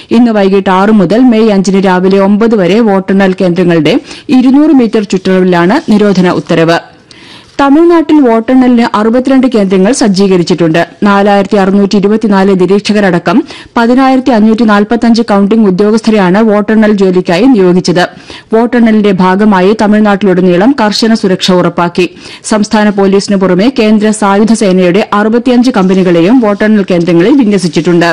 ഇന്ന് വൈകിട്ട് ആറ് മുതൽ മെയ് അഞ്ചിന് രാവിലെ ഒമ്പത് വരെ വോട്ടെണ്ണൽ കേന്ദ്രങ്ങളുടെ ഇരുന്നൂറ് മീറ്റർ ചുറ്റളവിലാണ് നിരോധന ഉത്തരവ് തമിഴ്നാട്ടിൽ വോട്ടെണ്ണലിന് അറുപത്തിരണ്ട് കേന്ദ്രങ്ങൾ സജ്ജീകരിച്ചിട്ടുണ്ട് നാലായിരത്തി അറുന്നൂറ്റി ഇരുപത്തിനാല് നിരീക്ഷകരടക്കം പതിനായിരത്തി അഞ്ഞൂറ്റി നാൽപ്പത്തഞ്ച് കൌണ്ടിംഗ് ഉദ്യോഗസ്ഥരെയാണ് വോട്ടെണ്ണൽ ജോലിക്കായി നിയോഗിച്ചത് വോട്ടെണ്ണലിന്റെ ഭാഗമായി തമിഴ്നാട്ടിലുടനീളം കർശന സുരക്ഷ ഉറപ്പാക്കി സംസ്ഥാന പോലീസിന് പുറമെ കേന്ദ്ര സായുധ സേനയുടെ അറുപത്തിയഞ്ച് കമ്പനികളെയും വോട്ടെണ്ണൽ കേന്ദ്രങ്ങളിൽ വിന്യസിച്ചിട്ടുണ്ട്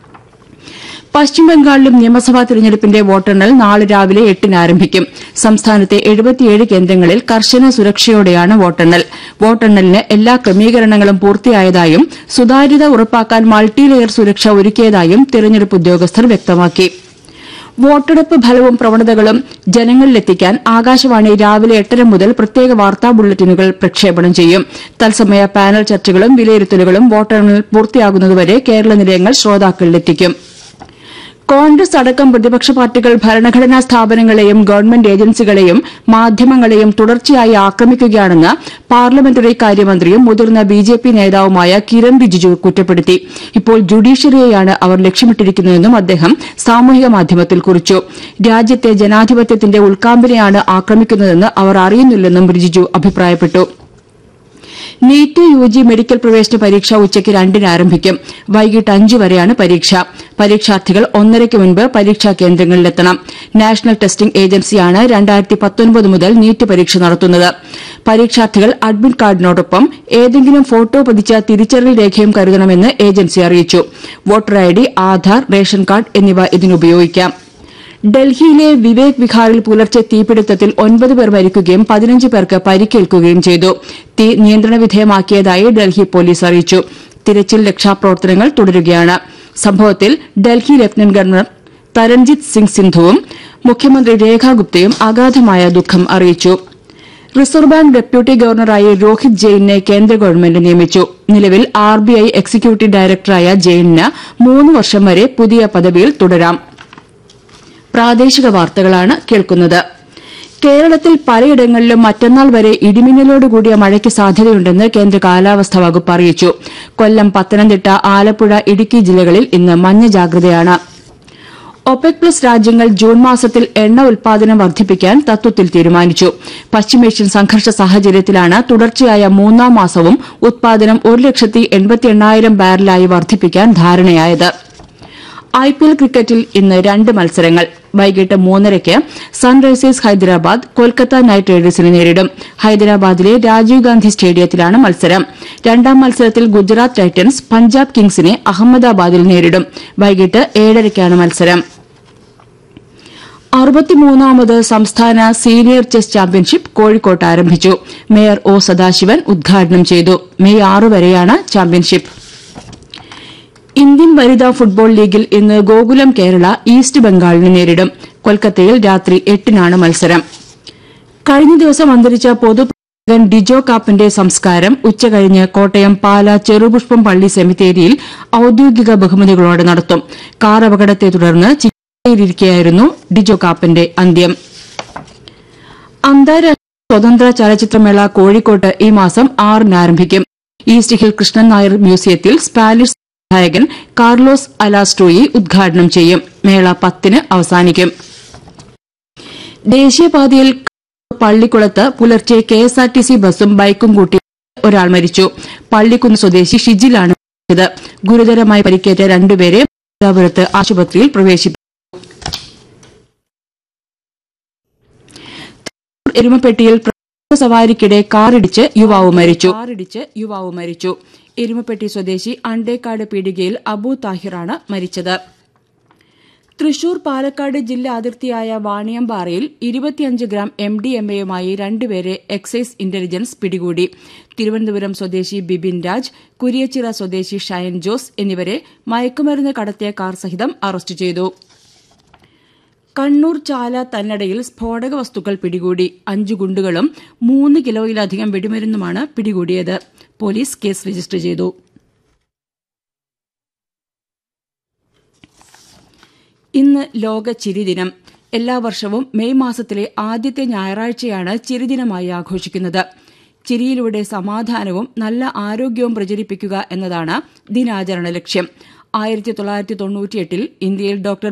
പശ്ചിമബംഗാളിലും നിയമസഭാ തിരഞ്ഞെടുപ്പിന്റെ വോട്ടെണ്ണൽ നാളെ രാവിലെ എട്ടിന് ആരംഭിക്കും സംസ്ഥാനത്തെ എഴുപത്തിയേഴ് കേന്ദ്രങ്ങളിൽ കർശന സുരക്ഷയോടെയാണ് വോട്ടെണ്ണൽ വോട്ടെണ്ണലിന് എല്ലാ ക്രമീകരണങ്ങളും പൂർത്തിയായതായും സുതാര്യത ഉറപ്പാക്കാൻ മൾട്ടി ലെയർ സുരക്ഷ ഒരുക്കിയതായും തിരഞ്ഞെടുപ്പ് ഉദ്യോഗസ്ഥർ വ്യക്തമാക്കി വോട്ടെടുപ്പ് ഫലവും പ്രവണതകളും ജനങ്ങളിലെത്തിക്കാൻ ആകാശവാണി രാവിലെ എട്ടര മുതൽ പ്രത്യേക വാർത്താ ബുള്ളറ്റിനുകൾ പ്രക്ഷേപണം ചെയ്യും തത്സമയ പാനൽ ചർച്ചകളും വിലയിരുത്തലുകളും വോട്ടെണ്ണൽ പൂർത്തിയാകുന്നതുവരെ കേരള നിലയങ്ങൾ ശ്രോതാക്കളിലെത്തിക്കും കോൺഗ്രസ് അടക്കം പ്രതിപക്ഷ പാർട്ടികൾ ഭരണഘടനാ സ്ഥാപനങ്ങളെയും ഗവൺമെന്റ് ഏജൻസികളെയും മാധ്യമങ്ങളെയും തുടർച്ചയായി ആക്രമിക്കുകയാണെന്ന് പാർലമെന്ററി കാര്യമന്ത്രിയും മുതിർന്ന ബിജെപി നേതാവുമായ കിരൺ റിജിജു കുറ്റപ്പെടുത്തി ഇപ്പോൾ ജുഡീഷ്യറിയെയാണ് അവർ ലക്ഷ്യമിട്ടിരിക്കുന്നതെന്നും അദ്ദേഹം സാമൂഹിക മാധ്യമത്തിൽ കുറിച്ചു രാജ്യത്തെ ജനാധിപത്യത്തിന്റെ ഉൾക്കാമ്പിനെയാണ് ആക്രമിക്കുന്നതെന്ന് അവർ അറിയുന്നില്ലെന്നും റിജിജു അഭിപ്രായപ്പെട്ടു നീറ്റ് യു ജി മെഡിക്കൽ പ്രവേശന പരീക്ഷ ഉച്ചയ്ക്ക് രണ്ടിന് ആരംഭിക്കും വൈകിട്ട് അഞ്ച് വരെയാണ് പരീക്ഷ പരീക്ഷാർത്ഥികൾ ഒന്നരയ്ക്ക് മുൻപ് പരീക്ഷാ കേന്ദ്രങ്ങളിലെത്തണം നാഷണൽ ടെസ്റ്റിംഗ് ഏജൻസിയാണ് രണ്ടായിരത്തി പത്തൊൻപത് മുതൽ നീറ്റ് പരീക്ഷ നടത്തുന്നത് പരീക്ഷാർത്ഥികൾ അഡ്മിറ്റ് കാർഡിനോടൊപ്പം ഏതെങ്കിലും ഫോട്ടോ പതിച്ച തിരിച്ചറിയൽ രേഖയും കരുതണമെന്ന് ഏജൻസി അറിയിച്ചു voter ID Aadhaar ration card എന്നിവ ഇതിനുപയോഗിക്കാം ഡൽഹിയിലെ വിവേക് വിഹാറിൽ പുലർച്ചെ തീപിടുത്തത്തിൽ ഒൻപത് പേർ മരിക്കുകയും പതിനഞ്ച് പേർക്ക് പരിക്കേൽക്കുകയും ചെയ്തു തീ നിയന്ത്രണ വിധേയമാക്കിയതായി ഡൽഹി പോലീസ് അറിയിച്ചു തിരച്ചിൽ രക്ഷാപ്രവർത്തനങ്ങൾ തുടരുകയാണ് സംഭവത്തിൽ ഡൽഹി ലഫ്റ്റനന്റ് ഗവർണർ തരൺജിത് സിംഗ് സിന്ധുവും മുഖ്യമന്ത്രി രേഖാ ഗുപ്തയും അഗാധമായ ദുഃഖം അറിയിച്ചു റിസർവ് ബാങ്ക് ഡെപ്യൂട്ടി ഗവർണറായി രോഹിത് ജെയിനെ കേന്ദ്ര ഗവൺമെന്റ് നിയമിച്ചു നിലവിൽ ആർബിഐ എക്സിക്യൂട്ടീവ് ഡയറക്ടറായ ജെയിനിന് മൂന്ന് വർഷം വരെ പുതിയ പദവിയിൽ തുടരാം പ്രാദേശിക വാർത്തകളാണ് കേൾക്കുന്നത് കേരളത്തിൽ പലയിടങ്ങളിലും മറ്റന്നാൾ വരെ ഇടിമിന്നലോടുകൂടിയ മഴയ്ക്ക് സാധ്യതയുണ്ടെന്ന് കേന്ദ്ര കാലാവസ്ഥാ വകുപ്പ് അറിയിച്ചു കൊല്ലം പത്തനംതിട്ട ആലപ്പുഴ ഇടുക്കി ജില്ലകളിൽ ഇന്ന് മഞ്ഞ ജാഗ്രതയാണ് ഒപെക് പ്ലസ് രാജ്യങ്ങൾ ജൂൺ മാസത്തിൽ എണ്ണ ഉൽപാദനം വർദ്ധിപ്പിക്കാൻ തത്വത്തിൽ തീരുമാനിച്ചു പശ്ചിമേഷ്യൻ സംഘർഷ സാഹചര്യത്തിലാണ് തുടർച്ചയായ മൂന്നാം മാസവും ഉത്പാദനം ഒരു ലക്ഷത്തി എൺപത്തി എണ്ണായിരം ബാരലായി വർദ്ധിപ്പിക്കാൻ ധാരണയായത് ഐപിഎൽ ക്രിക്കറ്റിൽ ഇന്ന് രണ്ട് മത്സരങ്ങൾ വൈകിട്ട് മൂന്നരയ്ക്ക് സൺറൈസേഴ്സ് ഹൈദരാബാദ് കൊൽക്കത്ത നൈറ്റ് റൈഡേഴ്സിനെ നേരിടും ഹൈദരാബാദിലെ രാജീവ് ഗാന്ധി സ്റ്റേഡിയത്തിലാണ് മത്സരം രണ്ടാം മത്സരത്തിൽ ഗുജറാത്ത് ടൈറ്റൻസ് പഞ്ചാബ് കിങ്സിനെ അഹമ്മദാബാദിൽ നേരിടും വൈകിട്ട് ഏഴരയ്ക്കാണ് മത്സരം അറുപത്തിമൂന്നാമത് സംസ്ഥാന സീനിയർ ചെസ് ചാമ്പ്യൻഷിപ്പ് കോഴിക്കോട്ട് ആരംഭിച്ചു മേയർ ഒ സദാശിവൻ ഉദ്ഘാടനം ചെയ്തു മെയ് ആറ് വരെയാണ് ചാമ്പ്യൻഷിപ്പ് ഇന്ത്യൻ വനിതാ ഫുട്ബോൾ ലീഗിൽ ഇന്ന് ഗോകുലം കേരള ഈസ്റ്റ് ബംഗാളിനെ നേരിടും കൊൽക്കത്തയിൽ രാത്രി എട്ടിനാണ് മത്സരം കഴിഞ്ഞ ദിവസം അന്തരിച്ച പൊതുപ്രവർത്തകൻ ഡിജോ കാപ്പന്റെ സംസ്കാരം ഉച്ചകഴിഞ്ഞ് കോട്ടയം പാല ചെറുപുഷ്പം പള്ളി സെമിത്തേരിയിൽ ഔദ്യോഗിക ബഹുമതികളോടെ നടത്തും കാർ അപകടത്തെ തുടർന്ന് ചികിത്സയിലിരിക്കെയായിരുന്നു ഡിജോ കാപ്പന്റെ അന്ത്യം അന്താരാഷ്ട്ര സ്വതന്ത്ര ചലച്ചിത്രമേള കോഴിക്കോട്ട് ഈ മാസം ആറിന് ആരംഭിക്കും ഈസ്റ്റ് ഹിൽ കൃഷ്ണൻ നായർ മ്യൂസിയത്തിൽ സ്പാനിഷ് സംവിധായകൻ കാർലോസ് അലാസ്ട്രോയി ഉദ്ഘാടനം ചെയ്യും മേള പത്തിന് അവസാനിക്കും ദേശീയപാതയിൽ പള്ളിക്കുളത്ത് പുലർച്ചെ കെഎസ്ആർടിസി ബസും ബൈക്കും കൂട്ടി ഒരാൾ മരിച്ചു പള്ളിക്കുന്ന് സ്വദേശി ഷിജിലാണ് മരിച്ചത് ഗുരുതരമായി പരിക്കേറ്റ രണ്ടുപേരെ മംഗലാപുരത്ത് ആശുപത്രിയിൽ പ്രവേശിപ്പിച്ചു എരുമപ്പെട്ടിയിൽ പ്രഭാത സവാരിക്കിടെ കാറിടിച്ച് യുവാവ് മരിച്ചു കാറിടിച്ച് യുവാവ് മരിച്ചു എരുമപ്പെട്ടി സ്വദേശി അണ്ടേക്കാട് പീടികയിൽ അബു താഹിറാണ് മരിച്ചത് തൃശൂർ പാലക്കാട് ജില്ലാ അതിർത്തിയായ വാണിയമ്പാറയിൽ ഇരുപത്തിയഞ്ച് ഗ്രാം എം ഡി എം എയുമായി രണ്ടുപേരെ എക്സൈസ് ഇന്റലിജൻസ് പിടികൂടി തിരുവനന്തപുരം സ്വദേശി ബിബിൻ രാജ് കുരിയച്ചിറ സ്വദേശി ഷയൻ ജോസ് എന്നിവരെ മയക്കുമരുന്ന് കടത്തിയ കാർ സഹിതം അറസ്റ്റ് ചെയ്തു കണ്ണൂർ ചാല തന്നടയിൽ സ്ഫോടക വസ്തുക്കൾ പിടികൂടി അഞ്ചു ഗുണ്ടുകളും മൂന്ന് കിലോയിലധികം വെടിമരുന്നുമാണ് പിടികൂടിയത് പോലീസ് കേസ് രജിസ്റ്റർ ചെയ്തു ഇന്ന് ലോക ചിരിദിനം എല്ലാ വർഷവും മെയ് മാസത്തിലെ ആദ്യത്തെ ഞായറാഴ്ചയാണ് ചിരിദിനമായി ആഘോഷിക്കുന്നത് ചിരിയിലൂടെ സമാധാനവും നല്ല ആരോഗ്യവും പ്രചരിപ്പിക്കുക എന്നതാണ് ദിനാചരണ ലക്ഷ്യം ആയിരത്തി തൊള്ളായിരത്തി തൊണ്ണൂറ്റിയെട്ടിൽ ഇന്ത്യയിൽ ഡോക്ടർ